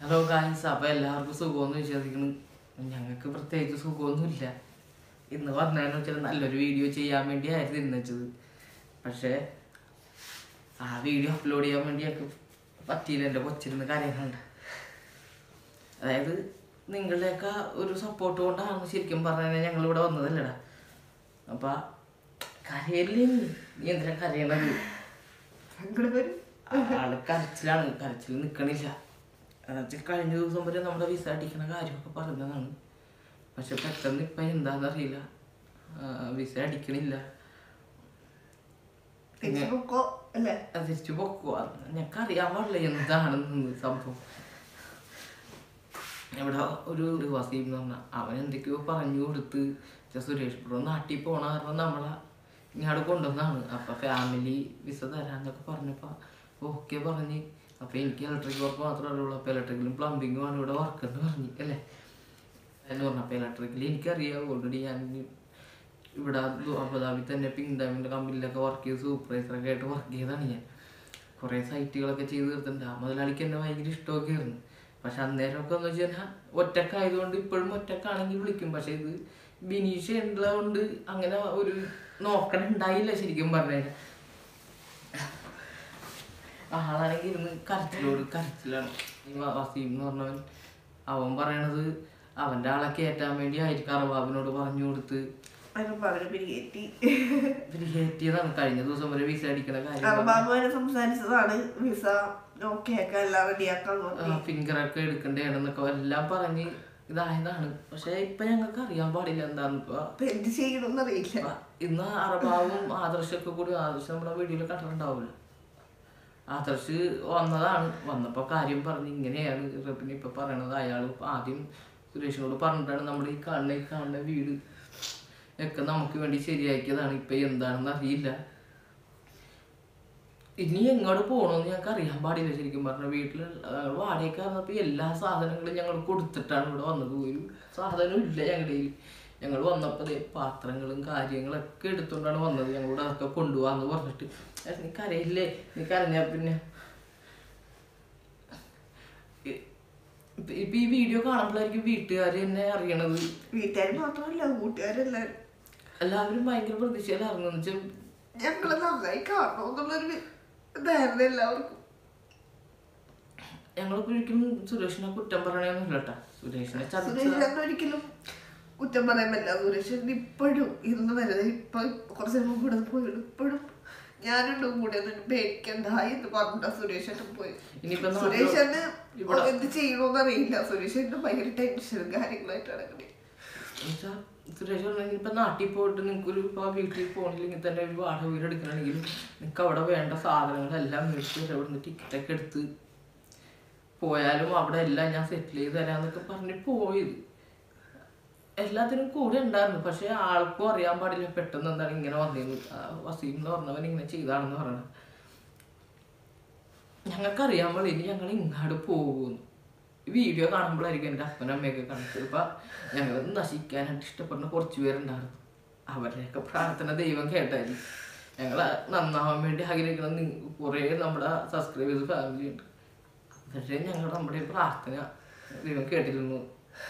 Hello guys അപ്പോൾ എല്ലാവർക്കും സുഖമെന്ന് വിശ്വസിക്കുന്നു ഞങ്ങൾക്ക് പ്രത്യേകിച്ച് സുഖമൊന്നുമില്ല ഇന്ന് പറഞ്ഞതെന്ന് വെച്ചാൽ നല്ലൊരു വീഡിയോ ചെയ്യാൻ വേണ്ടിയായിരുന്നു ഇന്ന് വെച്ചത് പക്ഷേ ആ വീഡിയോ അപ്ലോഡ് ചെയ്യാൻ വേണ്ടി ഞങ്ങൾക്ക് പറ്റിയില്ല എൻ്റെ കൊച്ചിരുന്ന് കരയുന്നുണ്ട് അതായത് നിങ്ങളുടെയൊക്കെ ഒരു സപ്പോർട്ട് കൊണ്ടാണ് ശരിക്കും പറഞ്ഞാൽ ഞങ്ങൾ ഇവിടെ വന്നതല്ലടാ അപ്പം കരയല്ലേ നീ നീ എന്തിനാ കരയണത് സങ്കടം വരും ആള് കരച്ചിലാണ് കരച്ചിൽ നിൽക്കണില്ല എന്നുവെച്ചാൽ കഴിഞ്ഞ ദിവസം വരെ നമ്മുടെ വിസ അടിക്കണ കാര്യമൊക്കെ പറഞ്ഞതാണ് പക്ഷെ പെട്ടെന്ന് ഇപ്പം എന്താണെന്നറിയില്ല വിസ അടിക്കണില്ല തിരിച്ചു പൊക്കോ അല്ലേ അത് തിരിച്ചു പൊക്കുക ഞങ്ങൾക്ക് അറിയാൻ പാടില്ല എന്താണെന്ന് സംഭവം ഇവിടെ ഒരു വസീം എന്ന് പറഞ്ഞാൽ അവൻ എന്തൊക്കെയോ പറഞ്ഞു കൊടുത്ത് ചെ സുരേഷ് ബ്രോ നാട്ടിൽ പോണ കാരണം നമ്മളെ ഇങ്ങോട്ട് കൊണ്ടുവന്നാണ് അപ്പൊ ഫാമിലി വിസ തരാന്നൊക്കെ പറഞ്ഞപ്പോ ഓക്കെ പറഞ്ഞ് അപ്പൊ എനിക്ക് ഇലക്ട്രിക് വർക്ക് മാത്രമേ അറിയുള്ളൂ അപ്പൊ ഇലക്ട്രിക്കലും പ്ലംബിങ്ങും ആണ് ഇവിടെ വർക്ക് എന്ന് പറഞ്ഞ് അല്ലേ എന്ന് പറഞ്ഞു അപ്പൊ ഇലക്ട്രിക്കൽ എനിക്കറിയാം ഓൾറെഡി ഞാൻ ഇവിടെ ദു- അബുദാബി തന്നെ പിങ്ക് ഡയമണ്ട് കമ്പനിയിലൊക്കെ വർക്ക് ചെയ്ത് സൂപ്പർവൈസറൊക്കെ ആയിട്ട് വർക്ക് ചെയ്തതാണ് ഞാൻ കുറേ സൈറ്റുകളൊക്കെ ചെയ്ത് തീർത്തിട്ടുണ്ട് ആ മുതലാളിക്ക് എന്നെ ഭയങ്കര ഇഷ്ടമൊക്കെ ആയിരുന്നു പക്ഷെ അന്നേരമൊക്കെ എന്ന് വെച്ച് കഴിഞ്ഞാൽ ഒറ്റക്കായതുകൊണ്ട് ഇപ്പോഴും ഒറ്റക്കാണെങ്കിൽ വിളിക്കും പക്ഷെ ഇത് ബിനീഷ് ഉള്ളതുകൊണ്ട് അങ്ങനെ ഒരു നോക്കണം ഉണ്ടായില്ല ശരിക്കും പറഞ്ഞു കഴിഞ്ഞാൽ ആളാണെങ്കിൽ ഇരുന്ന് കരച്ചിലോട് കരച്ചിലാണ് ഈ വ- വസീം എന്ന് പറഞ്ഞവൻ അവൻ പറയണത് അവൻ്റെ ആളെ കയറ്റാൻ വേണ്ടി ആയിരിക്കും അറബാബിനോട് പറഞ്ഞു കൊടുത്ത് അതിന് പകരം പിരികേറ്റി ഇവര് കയറ്റിയതാണ് കഴിഞ്ഞ ദിവസം വരെ വിസ അടിക്കണ കാര്യം അറബാബ് വരെ സംസാരിച്ചതാണ് വിസ ഓക്കെ ആക്കാൻ എല്ലാം റെഡിയാക്കാൻ നോക്കി ഫിംഗറൊക്കെ എടുക്കണ്ടേണെന്നൊക്കെ എല്ലാം പറഞ്ഞ് ഇതായതാണ് പക്ഷെ ഇപ്പൊ ഞങ്ങൾക്ക് അറിയാൻ പാടില്ല എന്താന്ന് ഇപ്പൊ അപ്പൊ എന്ത് ചെയ്യണമെന്ന് അറിയില്ല ഇപ്പൊ ഇന്ന് അറബാവും ആദർശൊക്കെ കൂടി ആദർശ് നമ്മുടെ വീഡിയോയിൽ കണ്ടിട്ടുണ്ടാവില്ല ആദർശ് വന്നതാണ് വന്നപ്പോ കാര്യം പറഞ്ഞ് ഇങ്ങനെയാണ് റബിന് ഇപ്പൊ പറയണത് അയാൾ ആദ്യം സുരേഷിനോട് പറഞ്ഞിട്ടാണ് നമ്മുടെ ഈ കാണുന്ന ഈ കാണുന്ന വീട് ഒക്കെ നമുക്ക് വേണ്ടി ശരിയാക്കിയതാണ് ഇപ്പൊ എന്താണെന്ന് അറിയില്ല ഇനി എങ്ങോട്ട് പോകണമെന്ന് ഞങ്ങൾക്ക് അറിയാൻ പാടില്ല ശരിക്കും പറഞ്ഞ വീട്ടിൽ വാടകയ്ക്ക് വന്നപ്പോൾ എല്ലാ സാധനങ്ങളും ഞങ്ങൾ കൊടുത്തിട്ടാണ് ഇവിടെ വന്നത് ഒരു സാധനവും ഇല്ല ഞങ്ങളുടെ കയ്യിൽ ഞങ്ങൾ വന്നപ്പോൾ ദേ പാത്രങ്ങളും കാര്യങ്ങളൊക്കെ എടുത്തുകൊണ്ടാണ് വന്നത് ഞങ്ങളോട് അതൊക്കെ കൊണ്ടുപോകാന്ന് പറഞ്ഞിട്ട് "ഏ, നീ കരയില്ലേ നീ കരഞ്ഞാ പിന്നെ ഇ- ഇപ്പൊ ഇപ്പൊ ഈ വീഡിയോ കാണുമ്പോഴായിരിക്കും വീട്ടുകാർ എന്നെ അറിയണത് വീട്ടുകാർ മാത്രമല്ല കൂട്ടുകാരെല്ലാരും എല്ലാവരും ഭയങ്കര പ്രതീക്ഷയിലായിരുന്നു എന്ന് വെച്ചാൽ ഞങ്ങള് നന്നായി കാണണമെന്നുള്ളൊരു ഇതായിരുന്നു എല്ലാവർക്കും ഞങ്ങളിപ്പോ ഒരിക്കലും സുരേഷിനെ കുറ്റം പറയണമെന്നില്ല കേട്ടാ സുരേഷിനെ ചതിച്ച സുരേഷ് ചേട്ടൻ ഒരിക്കലും കുറ്റം പറയാൻ പറ്റില്ല സുരേഷ് ചേട്ടൻ ഇപ്പോഴും ഇന്ന് വരെ ഇപ്പൊ കുറച്ച് മുമ്പ് ഇവിടെ പോയിട്ട് ഇപ്പോഴും ഞാനുണ്ട് കൂടെ ഒന്നും പേടിക്കണ്ട എന്ന് പറഞ്ഞിട്ടാ സുരേഷ് ചേട്ടൻ പോയി ഇനിയിപ്പോ നാട്ടില് സുരേഷ് ചേട്ടന് ഇവിടെ- എന്ത് ചെയ്യണമെന്ന് അറിയില്ല സുരേഷ് ചേട്ടന് ഭയങ്കര ടെൻഷനും കാര്യങ്ങളായിട്ടാണ് അങ്ങനെ എന്നുവെച്ചാ സുരേഷ് പറഞ്ഞാൽ ഇപ്പൊ നാട്ടിൽ പോയിട്ട് നിങ്ങൾക്ക് ഒരു ഇപ്പൊ വീട്ടിൽ പോകണില്ലെങ്കിൽ തന്നെ ഒരു വാടക വീട് എടുക്കണമെങ്കിൽ നിങ്ങൾക്ക് അവിടെ വേണ്ട സാധനങ്ങളെല്ലാം മേടിച്ച് തരാം ഇവിടുന്ന് ടിക്കറ്റൊക്കെ എടുത്ത് പോയാലും അവിടെ എല്ലാം ഞാൻ സെറ്റിൽ ചെയ്ത് തരാന്നൊക്കെ പറഞ്ഞ് പോയത് എല്ലാത്തിനും കൂടെ ഉണ്ടായിരുന്നു പക്ഷെ ആൾക്കും അറിയാൻ പാടില്ല പെട്ടെന്ന് എന്താണ് ഇങ്ങനെ വന്നേന്ന് ആ വസീം എന്ന് പറഞ്ഞവൻ ഇങ്ങനെ ചെയ്താണെന്ന് പറയണത് ഞങ്ങൾക്ക് അറിയാൻ പാടില്ല ഇനി ഞങ്ങൾ ഇങ്ങോട്ട് പോകുന്നു വീഡിയോ കാണുമ്പോഴായിരിക്കും എൻ്റെ അപ്പനും അമ്മയൊക്കെ കണ്ടത് ഇപ്പം ഞങ്ങൾ നശിക്കാനായിട്ട് ഇഷ്ടപ്പെടുന്ന കുറച്ച് പേരുണ്ടായിരുന്നു അവരുടെയൊക്കെ പ്രാർത്ഥന ദൈവം കേട്ടായിരിക്കും ഞങ്ങൾ നന്നാവാൻ വേണ്ടി ആഗ്രഹിക്കണം നി- കുറേ നമ്മുടെ സബ്സ്ക്രൈബേഴ്സ് ഫാമിലി ഉണ്ട് പക്ഷേ ഞങ്ങൾ നമ്മുടെ ഈ പ്രാർത്ഥന ദൈവം കേട്ടിരുന്നു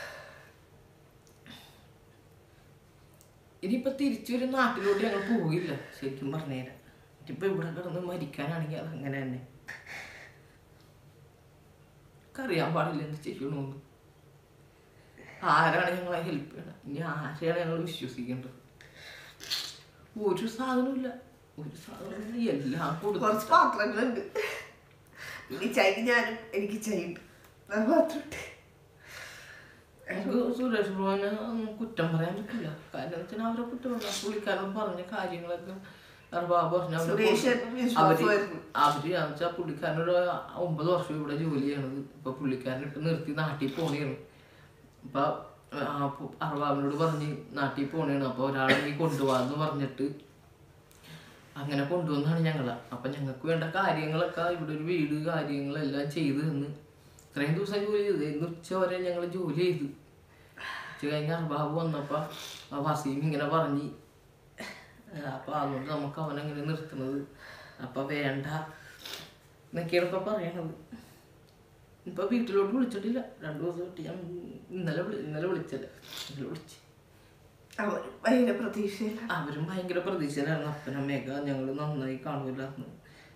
ഇനിയിപ്പോൾ തിരിച്ചു ഒരു നാട്ടിലോട്ട് ഞങ്ങൾ പോകില്ല ശരിക്കും പറഞ്ഞുതരാം ഇനിയിപ്പോൾ ഇവിടെ കിടന്ന് മരിക്കാനാണെങ്കിൽ അത് അങ്ങനെ തന്നെ അറിയാൻ പാടില്ല എന്ത് ചെയ്യണമെന്ന് ആരാണ് ഞങ്ങളെ ഹെൽപ്പ് ചെയ്യണം ഇനി ആരെയാണ് ഞങ്ങൾ വിശ്വസിക്കേണ്ടത് ഒരു സാധനമില്ല ഒരു സാധനമില്ല എല്ലാം കൊടുത്തു കുറച്ച് പാത്രങ്ങളുണ്ട് ഇനി ചൈന ഞാനും എനിക്ക് ചൈനുണ്ട് അത് മാത്രമുണ്ട് നമുക്ക് സുരേഷ് ഭവനെ ഒന്നും കുറ്റം പറയാൻ പറ്റില്ല കാരണം എന്ന് വെച്ചാൽ അവരെ കുറ്റം പറയാം പുള്ളിക്കാരൻ പറഞ്ഞ കാര്യങ്ങളൊക്കെ ബാബു പറഞ്ഞ അവരെ സുരേഷ് കൊണ്ട് ഏട്ടന് വിശ്വാസമായിരുന്നു. അവര് എന്ന് വെച്ചാൽ പുള്ളിക്കാരൻ ഒരു ഒമ്പത് വർഷം ഇവിടെ ജോലി ചെയ്യണത് ഇപ്പൊ പുള്ളിക്കാരൻ ഇപ്പൊ നിർത്തി നാട്ടിൽ പോണേണ് അപ്പൊ അറബാബിനോട് പറഞ്ഞ് നാട്ടിൽ പോണേണ് അപ്പൊ ഒരാളെ നീ കൊണ്ടുപോകാന്ന് പറഞ്ഞിട്ട് അങ്ങനെ കൊണ്ടുവന്നാണ് ഞങ്ങളെ അപ്പൊ ഞങ്ങൾക്ക് വേണ്ട കാര്യങ്ങളൊക്കെ ഇവിടെ ഒരു വീട് കാര്യങ്ങളെല്ലാം ചെയ്തു തന്ന് ഇത്രയും ദിവസം ജോലി ചെയ്തു ഇന്ന് ഉച്ച വരെ ഞങ്ങൾ ജോലി ചെയ്തു ഉച്ച കഴിഞ്ഞ് അർബാബ് വന്നപ്പോ ആ വസീം ഇങ്ങനെ പറഞ്ഞ് അപ്പൊ അതുകൊണ്ട് നമുക്ക് അവനങ്ങനെ നിർത്തുന്നത് അപ്പൊ വേണ്ട എന്നൊക്കെയാണ് ഇപ്പൊ പറയണത് ഇപ്പൊ വീട്ടിലോട്ട് വിളിച്ചിട്ടില്ല രണ്ടു ദിവസം കിട്ടി ഞാൻ ഇന്നലെ വിളി ഇന്നലെ വിളിച്ചില്ല ഇന്നലെ വിളിച്ച് അവർ ഭയങ്കര പ്രതീക്ഷയില്ല അവരും ഭയങ്കര പ്രതീക്ഷയിലായിരുന്നു അപ്പനമ്മയൊക്കെ ഞങ്ങൾ നന്നായി കാണൂലായിരുന്നു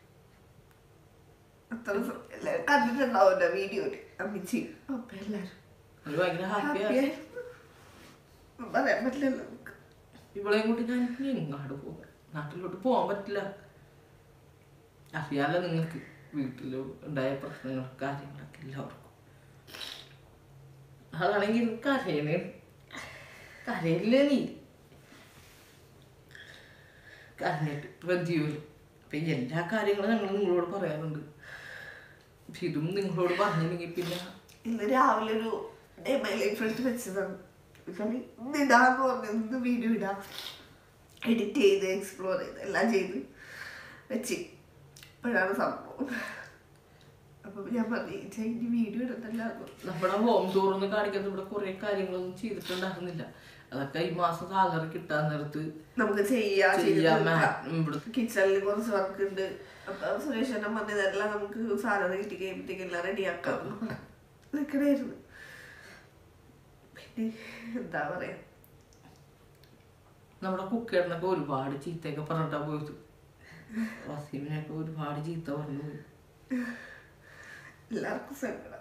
അത്ര സ- എല്ലാവരും കണ്ടിട്ടുണ്ടാവില്ല വീഡിയോയില് അമ്മച്ചി അപ്പ എല്ലാരും അവര് ഭയങ്കര ഹാപ്പിയായി ഹാപ്പിയായി പറയാൻ പറ്റില്ലല്ലോ നമുക്ക് ഇവളെയും കൂട്ടി ഞാൻ ഇനി എങ്ങാട് പോകാം നാട്ടിലോട്ട് പോകാൻ പറ്റില്ല അറിയാലോ നിങ്ങൾക്ക് വീട്ടിൽ ഉണ്ടായ പ്രശ്നങ്ങൾ കാര്യങ്ങളൊക്കെ എല്ലാവർക്കും അതാണെങ്കിൽ കരയണേ കരയില്ലേ നീ കരഞ്ഞിട്ട് പ്രതിയൂര് അപ്പൊ ഈ എല്ലാ കാര്യങ്ങളും ഞങ്ങൾ നിങ്ങളോട് പറയാറുണ്ട് പക്ഷെ ഇതും നിങ്ങളോട് പറഞ്ഞില്ലെങ്കിൽ പിന്നെ ഇന്ന് രാവിലെ ഒരു ഡേ മൈ ലൈഫ് എടുത്ത് വെച്ചതാണ് വെച്ചാല് ഇന്ന് ഇടാന്ന് പറഞ്ഞത് ഇന്ന് വീഡിയോ ഇടാം എഡിറ്റ് ചെയ്ത് എക്സ്പ്ലോർ ചെയ്ത് എല്ലാം ചെയ്ത് വെച്ച് ഇപ്പോഴാണ് സംഭവം അപ്പം ഞാൻ പറഞ്ഞു "ചേച്ചി, ഇനി വീഡിയോ ഇടണ്ടല്ലോ നമ്മുടെ ഹോം ടൂർ ഒന്ന് കാണിക്കാത്ത ഇവിടെ കുറെ കാര്യങ്ങളൊന്നും ചെയ്തിട്ടുണ്ടായിരുന്നില്ല അതൊക്കെ ഈ മാസം സാലറി കിട്ടാൻ നേരത്ത് നമുക്ക് ചെയ്യാം ചെയ്യാൻ മാ- ഇവിടെ കിച്ചണിൽ കുറച്ച് വർക്ക് ഉണ്ട് അപ്പൊ സുരേഷ് എന്നെ പറഞ്ഞത് എല്ലാം നമുക്ക് സാലറി കിട്ടി കഴിയുമ്പോഴത്തേക്ക് എല്ലാം റെഡിയാക്കാം നിൽക്കണായിരുന്നു പിന്നെ എന്താ പറയാ നമ്മുടെ കുക്കേടനൊക്കെ ഒരുപാട് ചീത്തയൊക്കെ പറഞ്ഞിട്ടാ പോയത് വസീമിനൊക്കെ ഒരുപാട് ചീത്ത പറഞ്ഞു പോയി എല്ലാവർക്കും സങ്കടം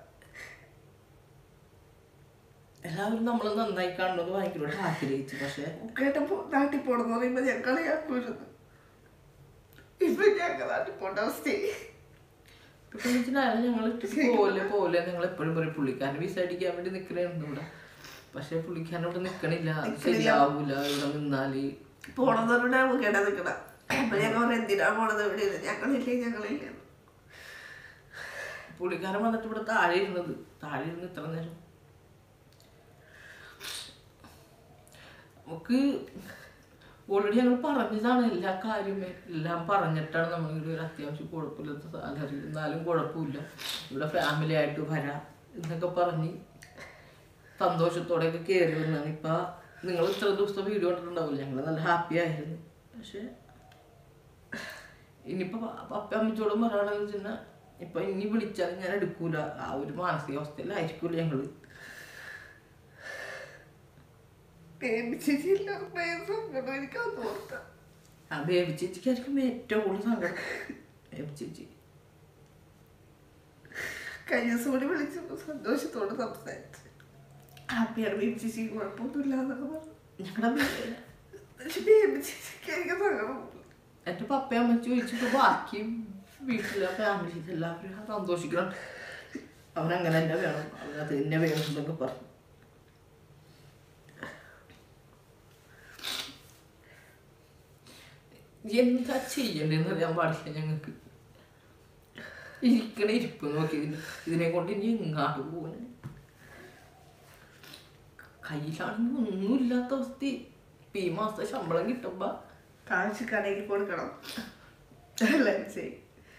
എല്ലാവരും നമ്മൾ നന്നായി കാണുന്നത് ഭയങ്കര ആഗ്രഹിച്ചു പക്ഷെ കേട്ട നാട്ടിൽ പോണെന്ന് പറയുമ്പോ ഞാൻ കളിയാക്കുമായിരുന്നു ഇപ്പൊ ഞങ്ങൾ നാട്ടിൽ പോണ്ട അവസ്ഥയായി പ്രത്യേകിച്ചായാലും ഞങ്ങൾ പോലെ പോലെ ഞങ്ങൾ എപ്പോഴും പറയും പുള്ളിക്കാരൻ വിസ അടിക്കാൻ വേണ്ടി നിൽക്കണേന്ന് ഇവിടെ പക്ഷെ പുള്ളിക്കാരൻ ഇവിടെ നിൽക്കണില്ല അത് ശരിയാവൂല ഇവിടെ നിന്നാല് പോണെന്ന് പറഞ്ഞാൽ നമുക്ക് കേട്ടാ നിൽക്കണം അപ്പൊ ഞങ്ങൾ പറയാം എന്തിനാ പോണത് ഇവിടെ ഞങ്ങളില്ലേ ഞങ്ങളില്ലേ പുള്ളിക്കാരൻ വന്നിട്ട് ഇവിടെ താഴെ ഇരുന്നത് താഴെ ഇരുന്ന് ഇത്ര നേരം നമുക്ക് ഓൾറെഡി ഞങ്ങൾ പറഞ്ഞതാണ് എല്ലാ കാര്യവും എല്ലാം പറഞ്ഞിട്ടാണ് നമ്മൾ ഇവിടെ ഒരു അത്യാവശ്യം കുഴപ്പമില്ലാത്ത സാലറി എന്നാലും കുഴപ്പമില്ല ഇവിടെ ഫാമിലി ആയിട്ട് വരാം എന്നൊക്കെ പറഞ്ഞ് സന്തോഷത്തോടെയൊക്കെ കയറി വന്നാണ് ഇപ്പം നിങ്ങൾ ഇത്ര ദിവസത്തെ വീഡിയോ കണ്ടിട്ടുണ്ടാവില്ല ഞങ്ങൾ നല്ല ഹാപ്പി ആയിരുന്നു പക്ഷേ ഇനിയിപ്പോ പപ്പ അമ്മച്ചോടും പറയാണെന്ന് വെച്ചാൽ ഇപ്പൊ ഇനി വിളിച്ചാൽ ഞാൻ എടുക്കൂല ആ ഒരു മാനസികാവസ്ഥയിലായിരിക്കൂല ഞങ്ങള് പ്രേമിച്ചില്ല സങ്കടം എനിക്കത് ഓർത്താം ആ ബേബി ചേച്ചിക്കായിരിക്കും ഏറ്റവും കൂടുതൽ സങ്കടം ബേബി ചേച്ചി കഴിഞ്ഞ ദിവസം കൂടി വിളിച്ചപ്പോൾ സന്തോഷത്തോടെ സംസാരിച്ചു ഹാപ്പിയാണ് ബേബി ചേച്ചി കുഴപ്പമൊന്നുമില്ല എന്നൊക്കെ പറഞ്ഞു ഞങ്ങളുടെ പക്ഷെ ബേബി ചേച്ചിക്ക് എനിക്ക് സങ്കടം എന്റെ പപ്പയും അമ്മച്ചി ചോദിച്ചിട്ട് ബാക്കി വീട്ടിലെ ഫാമിലി എല്ലാവരും സന്തോഷിക്കണം അവൻ അങ്ങനെ തന്നെ വേണം അവൻ അത് തന്നെ വേണം എന്നൊക്കെ പറഞ്ഞു എന്താ ചെയ്യണ്ടെന്ന് അറിയാൻ പാടില്ല ഞങ്ങൾക്ക് ഇരിക്കണ ഇരിപ്പ് നോക്കി ഇതിന് ഇതിനെ കൊണ്ട് ഇനി എങ്ങാട് പോവാൻ കയ്യിലാണെങ്കിൽ ഒന്നുമില്ലാത്ത അവസ്ഥ ഇപ്പൊ ഈ മാസത്തെ ശമ്പളം കിട്ടുമ്പോ കാശ് കടയിൽ കൊടുക്കണം എല്ലാം ചെയ്യും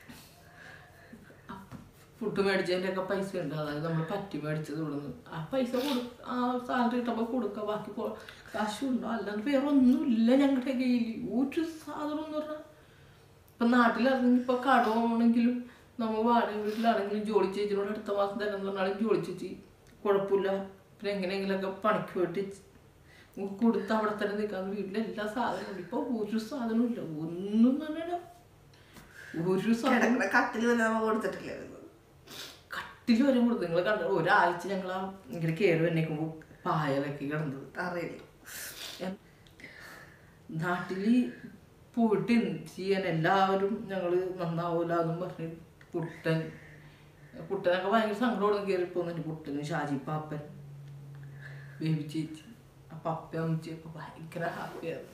ഫുഡ് മേടിച്ചതിൻ്റെ ഒക്കെ പൈസ ഉണ്ട് അതായത് നമ്മൾ പറ്റി മേടിച്ചത് ഇവിടുന്ന് ആ പൈസ കൊടു ആ സാലറി കിട്ടുമ്പോൾ കൊടുക്കുക ബാക്കി കൊ- കാശുണ്ടോ അല്ലാണ്ട് വേറെ ഒന്നുമില്ല ഞങ്ങളുടെ കയ്യിൽ ഒരു സാധനം എന്ന് പറഞ്ഞാൽ ഇപ്പം നാട്ടിലിറങ്ങി ഇപ്പോൾ കടമാണെങ്കിലും നമ്മൾ വാടക വീട്ടിലാണെങ്കിലും ജോലി ചേച്ചിനോട് അടുത്ത മാസം തരാന്ന് പറഞ്ഞാലും ജോലി ചേച്ചി കുഴപ്പമില്ല പിന്നെ എങ്ങനെയെങ്കിലുമൊക്കെ പണിക്ക് പോയിട്ട് നമുക്ക് കൊടുത്ത് അവിടെ തന്നെ നിൽക്കാൻ വീട്ടിലെ എല്ലാ സാധനവും ഉണ്ട് ഇപ്പോൾ ഒരു സാധനവും ഇല്ല ഒന്നും തന്നെ ഒരു സാധനം കിടക്കണ കട്ടിൽ വരെ നമ്മൾ കൊടുത്തിട്ടില്ലായിരുന്നു കട്ടിൽ വരെ കൊടുത്തു നിങ്ങൾ കണ്ട ഒരാഴ്ച ഞങ്ങൾ ആ ഇങ്ങനെ കയറി വന്നേക്കുമ്പോൾ പായലൊക്കെ കിടന്നത് അറിയില്ല നാട്ടിൽ പോയിട്ട് എന്ത് ചെയ്യാൻ എല്ലാവരും ഞങ്ങൾ നന്നാവൂല എന്നും പറഞ്ഞ് കുട്ടൻ കുട്ടനൊക്കെ ഭയങ്കര സങ്കടം കയറി പോകുന്നുണ്ട് കുട്ടന് ഷാജി പാപ്പൻ ബേബി ചേച്ചി ആ പപ്പ അമ്മച്ചിയൊക്കെ ഭയങ്കര ഹാപ്പിയായിരുന്നു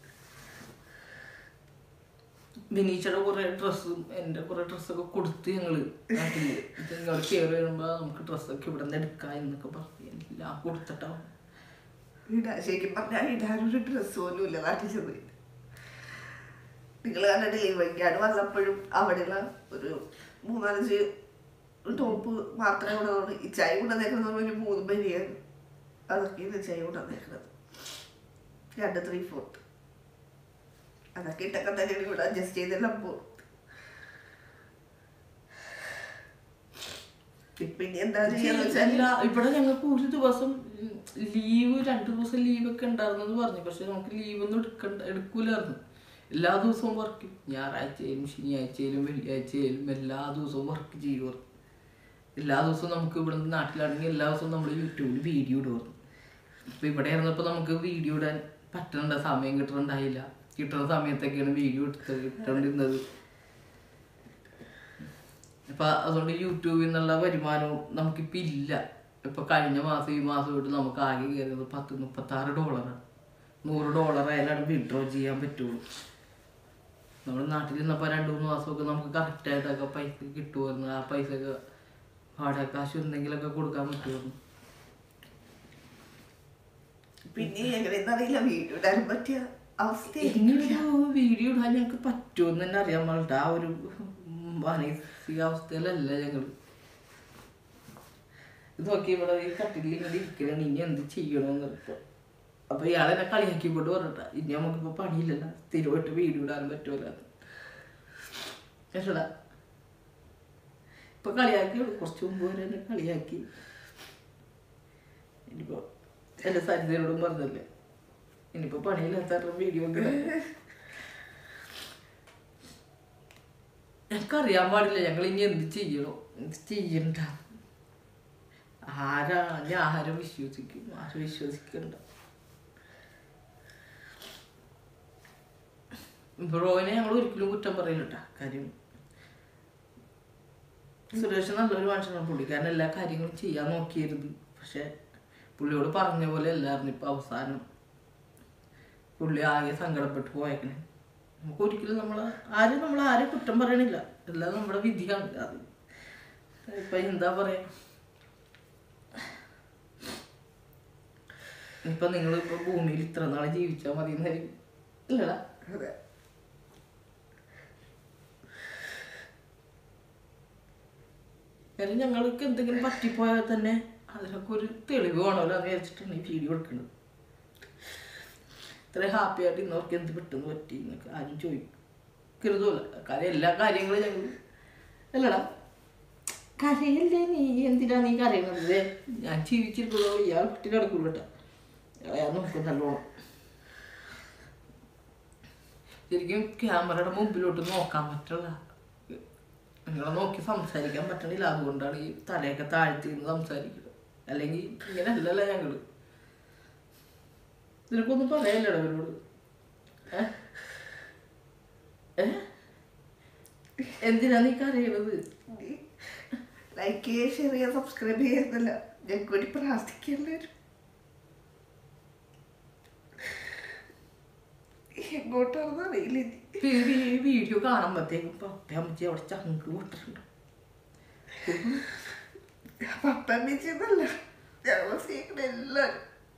വിനീച്ചയുടെ കുറെ ഡ്രസ്സും എൻ്റെ കുറെ ഡ്രസ്സൊക്കെ കൊടുത്ത് ഞങ്ങള് നാട്ടില് ഇത് ഇങ്ങോട്ട് കയറി വരുമ്പോ നമുക്ക് ഡ്രസ്സൊക്കെ ഇവിടെ നിന്ന് എടുക്കാം എന്നൊക്കെ പറഞ്ഞ് എല്ലാം കൊടുത്തിട്ടാവും ഇടാ ശരിക്കും പറഞ്ഞാൽ ഇടാനൊരു ഡ്രസ്സ് പോലും ഇല്ല നാട്ടിൽ ചെന്ന് നിങ്ങൾ കണ്ടിട്ടില്ലേ വൈകാട് വന്നപ്പോഴും അവിടെയുള്ള ഒരു മൂന്നാലഞ്ച് ടോപ്പ് മാത്രമേ കൊണ്ടുവന്നുള്ളൂ ഈ ചായ കൊണ്ടുവന്നേക്കുന്നത് ഒരു മൂന്ന് ബനിയാണ് അതൊക്കെയാണ് ചായ കൊണ്ടുവന്നേക്കുന്നത് രണ്ട് ത്രീ ഫോർത്ത് അതൊക്കെ ഇട്ടൊക്കെ തന്നെയാണ് ഇവിടെ അഡ്ജസ്റ്റ് ചെയ്തെല്ലാം പോകും ഇപ്പൊ ഇനി എന്താ ചെയ്യാന്ന് വെച്ചാൽ അല്ല ഇവിടെ ഞങ്ങൾക്ക് ഒരു ദിവസം ലീവ് രണ്ട് ദിവസം ലീവ് ഒക്കെ ഉണ്ടായിരുന്നെന്ന് പറഞ്ഞു പക്ഷെ നമുക്ക് ലീവ് ഒന്നും എടുക്കണ്ട എടുക്കൂലായിരുന്നു എല്ലാ ദിവസവും വർക്ക് ഞായറാഴ്ചയിലും ശനിയാഴ്ചയിലും വെള്ളിയാഴ്ചയിലും എല്ലാ ദിവസവും വർക്ക് ചെയ്യുമായിരുന്നു എല്ലാ ദിവസവും നമുക്ക് ഇവിടെ നിന്ന് നാട്ടിലാണെങ്കിൽ എല്ലാ ദിവസവും നമ്മൾ യൂട്യൂബിൽ വീഡിയോ ഇടുമായിരുന്നു ഇപ്പൊ ഇവിടെ ആയിരുന്നപ്പോൾ നമുക്ക് വീഡിയോ ഇടാൻ പറ്റണ്ട സമയം കിട്ടുന്നുണ്ടായില്ല കിട്ടുന്ന സമയത്തൊക്കെയാണ് വീഡിയോ എടുത്ത് ഇട്ടുകൊണ്ടിരുന്നത് ഇപ്പൊ അതുകൊണ്ട് യൂട്യൂബിൽ നിന്നുള്ള വരുമാനവും നമുക്കിപ്പോ ഇല്ല ഇപ്പൊ കഴിഞ്ഞ മാസം ഈ മാസമായിട്ട് നമുക്ക് ആകെ കയറിയത് പത്ത് മുപ്പത്തി ആറ് ഡോളറാണ് നൂറ് ഡോളർ ആയാലാണ് വിഡ്രോ ചെയ്യാൻ പറ്റുള്ളൂ നമ്മൾ നാട്ടിൽ നിന്നപ്പോൾ രണ്ട് മൂന്ന് മാസമൊക്കെ നമുക്ക് കറക്റ്റായിട്ടൊക്കെ പൈസ കിട്ടുമായിരുന്നു ആ പൈസ ഒക്കെ വാടക കാശ് എന്തെങ്കിലുമൊക്കെ കൊടുക്കാൻ പറ്റുമായിരുന്നു പിന്നെ എങ്ങനെയെന്ന് അറിയില്ല വീഡിയോ ഇടാൻ പറ്റിയ അവസ്ഥയായിരിക്കും ഇങ്ങനൊരു വീഡിയോ ഇടാൻ ഞങ്ങൾക്ക് പറ്റുമെന്ന് തന്നെ അറിയാൻ പാടില്ല ആ ഒരു മാനസികാവസ്ഥയിലല്ല ഞങ്ങൾ ഇത് നോക്കി ഇവിടെ ഈ കട്ടിലിൽ ഇങ്ങനെ ഇരിക്കലാണ് ഇനി എന്ത് ചെയ്യണമെന്ന് ഇപ്പൊ അപ്പൊ ഇയാളെന്നെ കളിയാക്കിക്കൊണ്ട് പറഞ്ഞിട്ടാ ഇനി നമുക്കിപ്പോ പണിയില്ലല്ലോ സ്ഥിരമായിട്ട് വീഡിയോ ഇടാൻ പറ്റുമല്ലോ കേട്ടടാ ഇപ്പൊ കളിയാക്കി കുറച്ച് മുമ്പ് വരെ എന്നെ കളിയാക്കി ഇനിയിപ്പോ എന്റെ സരിതയോടും പറഞ്ഞല്ലേ ഇനിയിപ്പോ പണിയില്ലാത്ത വീഡിയോ ഒക്കെ ഞങ്ങൾക്കറിയാൻ പാടില്ല ഞങ്ങൾ ഇനി എന്ത് ചെയ്യണോ എന്ത് ചെയ്യണ്ട ആരാ ഞാൻ ആരും വിശ്വസിക്കും ആരും വിശ്വസിക്കണ്ട ബ്രോയിനെ ഞങ്ങൾ ഒരിക്കലും കുറ്റം പറയില്ലട്ടാ കാര്യം സുരേഷ് നല്ലൊരു മനുഷ്യനാണ് പുള്ളിക്കാരൻ എല്ലാ കാര്യങ്ങളും ചെയ്യാൻ നോക്കിയിരുന്നു പക്ഷെ പുള്ളിയോട് പറഞ്ഞ പോലെ അല്ലായിരുന്നു ഇപ്പൊ അവസാനം പുള്ളി ആകെ സങ്കടപ്പെട്ട് പോയേക്കണേ നമുക്ക് ഒരിക്കലും നമ്മൾ ആരും നമ്മൾ ആരും കുറ്റം പറയണില്ല എല്ലാം നമ്മുടെ വിധിയാണ് അത് ഇപ്പൊ എന്താ പറയാ ഇപ്പൊ നിങ്ങൾ ഇപ്പൊ ഭൂമിയിൽ ഇത്ര നാളെ ജീവിച്ചാൽ മതി എന്നായിരിക്കും ഇല്ലടാ അതെ കാര്യം ഞങ്ങൾക്ക് എന്തെങ്കിലും പറ്റിപ്പോയാൽ തന്നെ അതിനൊക്കെ ഒരു തെളിവ് വേണമല്ലോ എന്ന് വിചാരിച്ചിട്ടാണ് ഈ വീഡിയോ എടുക്കുന്നത് ഇത്ര ഹാപ്പി ആയിട്ട് ഇന്നവർക്ക് എന്ത് പെട്ടെന്ന് പറ്റി എന്നൊക്കെ ആരും ചോദിക്കരുതല്ല കാര്യം എല്ലാ കാര്യങ്ങളും ഞങ്ങൾ അല്ലടാ കരയല്ലേ നീ എന്തിനാ നീ കരയണത് ദേ, ഞാൻ ജീവിച്ചിരിക്കുള്ളൂ ഇയാൾ കുട്ടി കിടക്കുള്ളൂ കേട്ടോ ഇയാളെ നോക്കും നല്ലോണം ശരിക്കും ക്യാമറയുടെ മുമ്പിലോട്ട് നോക്കാൻ പറ്റില്ല നിങ്ങളെ നോക്കി സംസാരിക്കാൻ പറ്റണില്ല അതുകൊണ്ടാണ് ഈ തലയൊക്കെ താഴ്ത്തി നിന്ന് സംസാരിക്കുന്നത് അല്ലെങ്കിൽ ഇങ്ങനെ അല്ലല്ലോ ഞങ്ങള് നിനക്കൊന്നും പറയാനില്ലടോ അവരോട് ഏ? ഏ? എന്തിനാ നീ കരയണത് ലൈക്ക് ചെയ്യുക ഷെയർ ചെയ്യുക സബ്സ്ക്രൈബ് ചെയ്യുന്നില്ല ഞങ്ങൾക്ക് വേണ്ടി പ്രാർത്ഥിക്കല്ലേ എങ്ങോട്ടാണെന്ന് അറിയില്ല ഇനി. ഇപ്പൊ ഈ വീ- ഈ വീഡിയോ കാണുമ്പോഴത്തേക്കും പപ്പ അമ്മച്ചി അവിടെ ചങ്ക് പൊട്ടിട്ടുണ്ട് പപ്പ അമ്മച്ചെന്നല്ല ഞങ്ങളെ സ്നേഹിക്കണ എല്ലാരും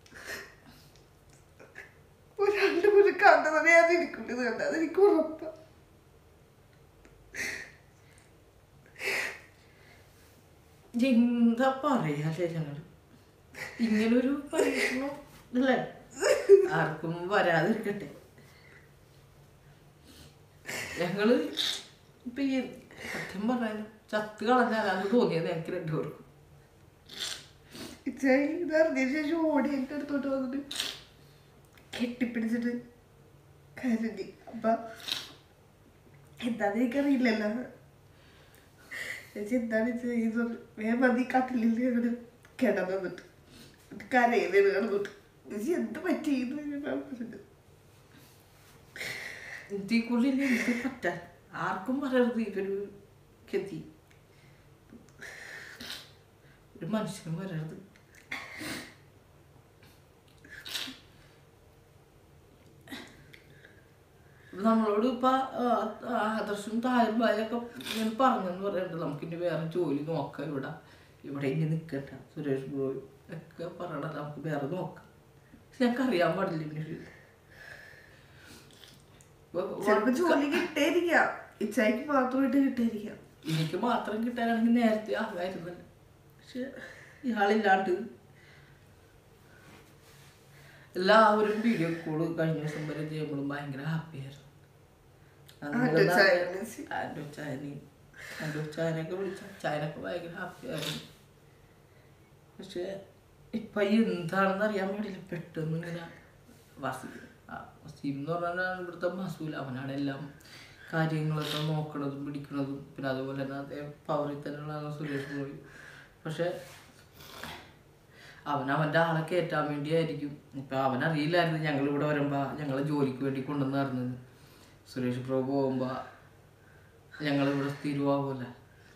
ഒരാളുടെ ഒരു കണ്ടതേ അതിരിക്കുന്നത് കണ്ട അതെനിക്ക് ഉറപ്പാ എന്താ പറയാല്ലേ ഞങ്ങള് ഇങ്ങനൊരു പരീക്ഷണം അല്ലേ ആർക്കും വരാതിരിക്കട്ടെ ഞങ്ങള് ഇപ്പൊ ഈ സത്യം പറഞ്ഞാലും ചത്ത് കളഞ്ഞാലാന്ന് തോന്നിയത് ഞങ്ങൾക്ക് രണ്ടുപേർക്കും ഇച്ചായി ഇത് അറിഞ്ഞതിന് ശേഷം ഓടി എൻ്റെ അടുത്തോട്ട് വന്നിട്ട് കെട്ടിപ്പിടിച്ചിട്ട് കരഞ്ഞി അപ്പൊ എന്താന്ന് എനിക്കറിയില്ലല്ലോ ചേച്ചി എന്താണ് ചെയ്യുന്നത് വേഗം മതി കട്ടിലിൽ ഞങ്ങള് കിടന്നിട്ട് കരയുന്നത് കിടന്നിട്ട് ചേച്ചി എന്ത് പറ്റിയെന്ന് ഞാൻ പറഞ്ഞത് ഇതിക്കുള്ളിൽ എന്ത് പറ്റാൻ ആർക്കും പറയരുത് ഇവര് ഗതി ഒരു മനുഷ്യനും വരരുത് നമ്മളോട് ഇപ്പൊ ആ, ആദർശം തായർബായൊക്കെ ഞാൻ പറഞ്ഞെന്ന് പറയുന്നുണ്ട് നമുക്ക് ഇനി വേറെ ജോലി നോക്കാം ഇവിടെ ഇവിടെ ഇനി നിക്കണ്ട സുരേഷ് ബ്രോയും ഒക്കെ പറയണ നമുക്ക് വേറെ നോക്കാം പക്ഷെ ഞങ്ങൾക്ക് അറിയാൻ പാടില്ല ഇനി ഒരു ചിലപ്പോ ജോലി കിട്ടായിരിക്കാം ഇച്ചായിക്ക് മാത്രമായിട്ട് കിട്ടായിരിക്കാം എനിക്ക് മാത്രം കിട്ടാനാണെങ്കിൽ നേരത്തെ ആകായിരുന്നല്ലോ പക്ഷെ ഇയാളില്ലാണ്ട് എല്ലാവരും വീഡിയോ കോൾ കഴിഞ്ഞ ദിവസം വരെ ചെയ്യുമ്പോഴും ഭയങ്കര ഹാപ്പിയായിരുന്നു ആൻഡ്രു ചായനെ വിളിച്ച്. ആൻഡോ ചായനെയും ആൻഡോ ചായനൊക്കെ വിളിച്ച ചായനൊക്കെ ഭയങ്കര ഹാപ്പിയായിരുന്നു പക്ഷെ ഇപ്പൊ ഈ എന്താണെന്ന് അറിയാൻ പാടില്ല പെട്ടെന്ന് ഇങ്ങനെ വസീം ആ, വസീം എന്ന് പറഞ്ഞാൽ ഇവിടുത്തെ മസൂൽ അവനാണ് എല്ലാം കാര്യങ്ങളൊക്കെ നോക്കണതും പിടിക്കണതും പിന്നെ അതുപോലെ തന്നെ അതേ പവറിൽ തന്നെയുള്ള സുരേഷ് ഗോപി പക്ഷെ അവൻ അവൻ്റെ ആളെ കയറ്റാൻ വേണ്ടിയായിരിക്കും ഇപ്പം അവനറിയില്ലായിരുന്നു ഞങ്ങൾ ഇവിടെ വരുമ്പോൾ ഞങ്ങളെ ജോലിക്ക് വേണ്ടി കൊണ്ടുവന്ന് നടന്നത് സുരേഷ് പ്രഭു പോകുമ്പോൾ ഞങ്ങൾ ഇവിടെ സ്ഥിരമാകൂല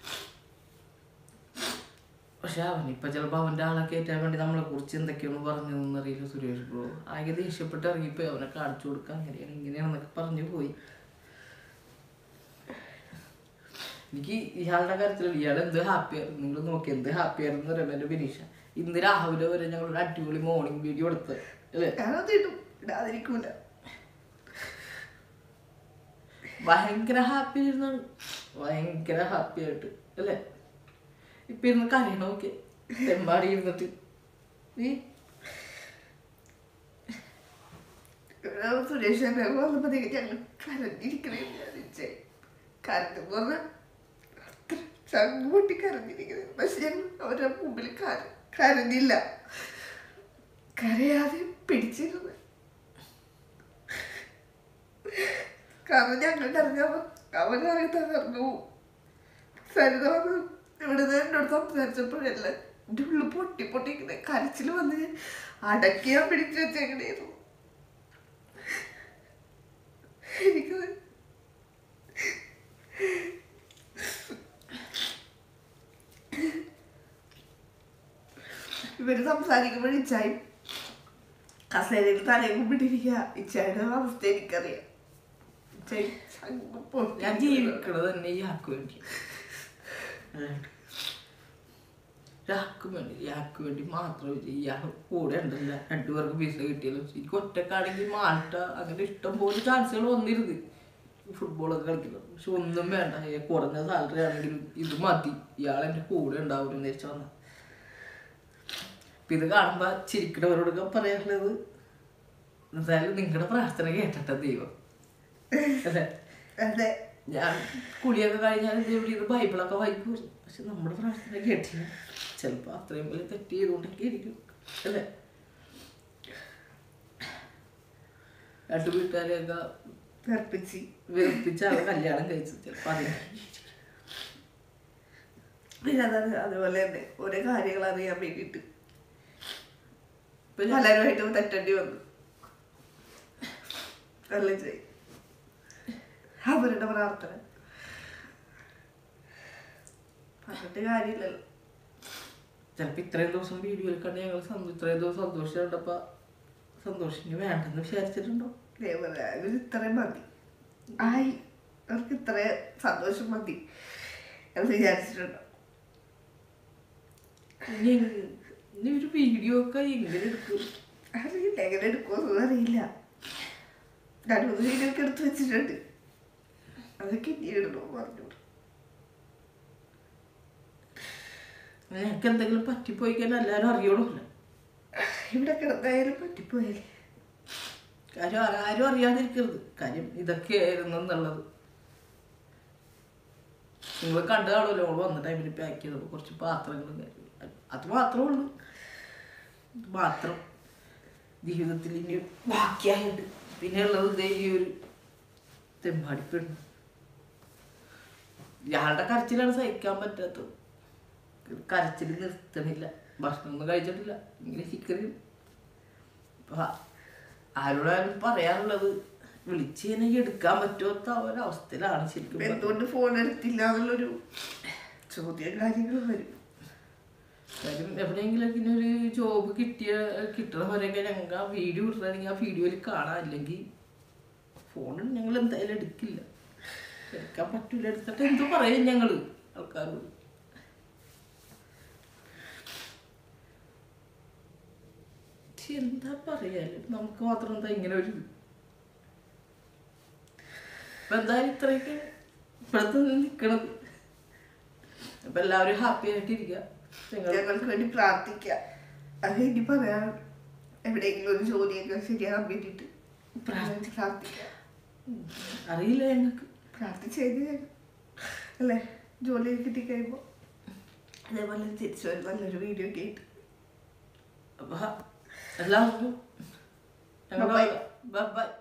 പക്ഷെ അവനിപ്പോൾ ചിലപ്പോൾ അവൻ്റെ ആളെ കയറ്റാൻ വേണ്ടി നമ്മളെ കുറിച്ച് എന്തൊക്കെയാണ് പറഞ്ഞതെന്ന് അറിയില്ല സുരേഷ് പ്രഭു ആകെ ദേഷ്യപ്പെട്ട് ഇറങ്ങിപ്പോയി അവനെ കാണിച്ചു കൊടുക്കുക അങ്ങനെയാണ് ഇങ്ങനെയാണെന്നൊക്കെ പറഞ്ഞു പോയി എനിക്ക് ഇയാളുടെ കാര്യത്തിൽ ഇയാൾ എന്ത് ഹാപ്പിയായിരുന്നു നിങ്ങൾ നോക്കി എന്ത് ഹാപ്പിയായിരുന്നു എന്ന് പറയുമ്പോൾ എൻ്റെ ബിനീഷ ഇന്ന് രാവിലെ വരെ ഞങ്ങൾ ഒരു അടിപൊളി മോർണിംഗ് വീഡിയോ എടുത്ത് അല്ലേ ഞാനത് ഇടും ഇടാതിരിക്കൂല ഭയങ്കര ഹാപ്പി ആയിരുന്നാണ് ഭയങ്കര ഹാപ്പി ആയിട്ട് അല്ലേ ഇപ്പൊ ഇരുന്ന് കരയണ നോക്കി തെമ്മാടി ഇരുന്നിട്ട് നീ സുരേഷ് ചേട്ടൻ വന്നപ്പോഴത്തേക്ക് ഞങ്ങൾ കരഞ്ഞിരിക്കണേ വിചാരിച്ചേ കരഞ്ഞു പറഞ്ഞാൽ ചങ്ങ് പൊട്ടി കരഞ്ഞിരിക്കുന്നത് പക്ഷെ ഞങ്ങൾ അവരുടെ മുമ്പിൽ കര കരഞ്ഞില്ല കരയാതെ പിടിച്ചിരുന്നു കാരണം ഞങ്ങൾ കരഞ്ഞപ്പോൾ അവനാകെ തകർന്നു പോവും. സരിത വന്ന് ഇവിടെ നിന്ന് എന്നോട് സംസാരിച്ചപ്പോഴല്ല എൻ്റെ ഉള്ളിൽ പൊട്ടി പൊട്ടി ഇങ്ങനെ കരച്ചിൽ വന്ന് ഞാൻ അടക്കിയാൻ പിടിച്ചു വെച്ചേക്കണേന്നു എനിക്കത് ഇവര് സംസാരിക്കുമ്പോൾ ഇച്ചായി കസേരയിൽ തലയും കുമ്പിട്ടിരിക്കുക ഇച്ചായുടെ അവസ്ഥ എനിക്കറിയാം ഇച്ചായി ചങ്ക് പൊട്ടി ഞാൻ ജീവിക്കണത് തന്നെ ഇയാൾക്ക് വേണ്ടി അല്ലാണ്ട് ഇയാൾക്ക് വേണ്ടി ഇയാൾക്ക് വേണ്ടി മാത്രം ഇയാൾ കൂടെ ഉണ്ടല്ല രണ്ടുപേർക്ക് പൈസ കിട്ടിയല്ലോ എനിക്ക് ഒറ്റക്കാണെങ്കിൽ മാൾട്ട അങ്ങനെ ഇഷ്ടം പോലെ ചാൻസുകൾ വന്നിരുന്നു ഫുട്ബോളൊക്കെ കളിക്കുന്നത് പക്ഷെ ഒന്നും വേണ്ട ഈ കുറഞ്ഞ സാലറി ആണെങ്കിലും ഇത് മതി ഇയാൾ എൻ്റെ കൂടെ ഉണ്ടാവും എന്ന് വെച്ചാൽ വന്ന ഇത് കാണുമ്പോൾ ചിരിക്കണവരോടൊക്കെ പറയാനുള്ളത് എന്തായാലും നിങ്ങളുടെ പ്രാർത്ഥന കേട്ടിട്ട ദൈവം അല്ലേ അതെ ഞാൻ കുളിയൊക്കെ കഴിഞ്ഞാൽ ഇതേപോലെ ഇത് ബൈബിളൊക്കെ വായിക്കും പക്ഷെ നമ്മുടെ പ്രാർത്ഥന കേട്ടില്ല ചിലപ്പോൾ അത്രയും വലിയ തെറ്റ് ചെയ്തുകൊണ്ടൊക്കെ ഇരിക്കും അല്ലേ രണ്ടു വീട്ടുകാരെയൊക്കെ തെർപ്പിച്ച് വെറുപ്പിച്ച ആളെ കല്യാണം കഴിച്ചത് ചിലപ്പോൾ അതിന് പിന്നെ അതാണ് അതുപോലെ തന്നെ ഓരോ കാര്യങ്ങൾ അറിയാൻ വേണ്ടിയിട്ട് ഇപ്പൊ ഞാൻ- പലരുമായിട്ട് തെറ്റേണ്ടി വന്നു അല്ല ചെയ് അവരുടെ പ്രാർത്ഥന പറഞ്ഞിട്ട് കാര്യമില്ലല്ലോ ചിലപ്പോൾ ഇത്രയും ദിവസം വീഡിയോയിൽ കണ്ട് ഞങ്ങൾ സന്തോ- ഇത്രയും ദിവസം സന്തോഷം കണ്ടപ്പോൾ സന്തോഷിന് വേണ്ടെന്ന് വിചാരിച്ചിട്ടുണ്ടോ ദേവത ഇവർ ഇത്രയും മതി ആയി അവർക്ക് ഇത്രയും സന്തോഷം മതി എന്ന് വിചാരിച്ചിട്ടുണ്ടോ ഇനി ഇനി ഒരു വീഡിയോ ഒക്കെ എങ്ങനെ എടുക്കും അറിയില്ല എങ്ങനെ എടുക്കുമെന്ന് അറിയില്ല രണ്ട് മൂന്ന് വീഡിയോ ഒക്കെ എടുത്ത് വെച്ചിട്ടുണ്ട് അതൊക്കെ ഇനി ഇടണോ പറഞ്ഞു നിനക്ക് എന്തെങ്കിലും പറ്റിപ്പോയി കഴിഞ്ഞാൽ എല്ലാവരും അറിയണമല്ലോ ഇവിടെ കിടന്നായാലും പറ്റിപ്പോയാലേ കാര്യം ആ- ആരും അറിയാതിരിക്കരുത് കാര്യം ഇതൊക്കെയായിരുന്നു എന്നുള്ളത് നിങ്ങൾ കണ്ടു കാണുമല്ലോ ഓൾ വന്ന ടൈമിൽ പാക്ക് ചെയ്തപ്പോൾ കുറച്ച് പാത്രങ്ങളും കാര്യങ്ങളും. അത് അത് മാത്രമേ ഉള്ളൂ ഇത് മാത്രം ജീവിതത്തിൽ ഇനി ബാക്കിയായിട്ട് പിന്നെ ഉള്ളത് ദേ ഈ ഒരു തെമ്പാടിപ്പെണ്ണു ഇയാളുടെ കരച്ചിലാണ് സഹിക്കാൻ പറ്റാത്തത് കരച്ചിൽ നിർത്തണില്ല ഭക്ഷണമൊന്നും കഴിച്ചിട്ടില്ല ഇങ്ങനെ ചിക്കനും അപ്പൊ ആരോടാരും പറയാനുള്ളത് വിളിച്ച് കഴിഞ്ഞാൽ എടുക്കാൻ പറ്റാത്ത ഒരവസ്ഥയിലാണ് ശരിക്കും പറഞ്ഞാൽ. എന്തുകൊണ്ട് ഫോൺ എടുത്തില്ല എന്നുള്ളൊരു ചോദ്യം കാര്യങ്ങൾ വരും കാര്യം എവിടെയെങ്കിലൊക്കെ ഇനി ഒരു ജോബ് കിട്ടിയ കിട്ടണവരെയൊക്കെ ഞങ്ങൾക്ക് ആ വീഡിയോ ഇടണമെങ്കിൽ ആ വീഡിയോയിൽ കാണാം അല്ലെങ്കിൽ ഫോൺ ഞങ്ങൾ എന്തായാലും എടുക്കില്ല എടുക്കാൻ പറ്റൂല എടുത്തിട്ട് എന്തോ പറയും ഞങ്ങൾ ആൾക്കാരോട് പക്ഷെ എന്താ പറയാല് നമുക്ക് മാത്രം എന്താ ഇങ്ങനെ ഒരു ഇത്? ഇപ്പൊ എന്തായാലും ഇത്രയൊക്കെ ഇപ്പോഴത്തെ നിൽക്കണത് അപ്പൊ എല്ലാവരും ഹാപ്പി ആയിട്ടിരിക്കുക ഞങ്ങൾ ഞങ്ങൾക്ക് വേണ്ടി പ്രാർത്ഥിക്കാം അത് ഇനി പറയാൻ എവിടെയെങ്കിലും ഒരു ജോലിയൊക്കെ ശരിയാകാൻ വേണ്ടിയിട്ട് പ്രാർത്ഥി- പ്രാർത്ഥിക്കാം അറിയില്ല ഞങ്ങൾക്ക് പ്രാർത്ഥിച്ച് കഴിഞ്ഞ് അല്ലേ ജോലി കിട്ടിക്കഴിയുമ്പോൾ അതേപോലെ തിരിച്ചു വരും നല്ലൊരു വീഡിയോ ഒക്കെ ആയിട്ട് അപ്പൊ എല്ലാവർക്കും Bye-bye. ബൈ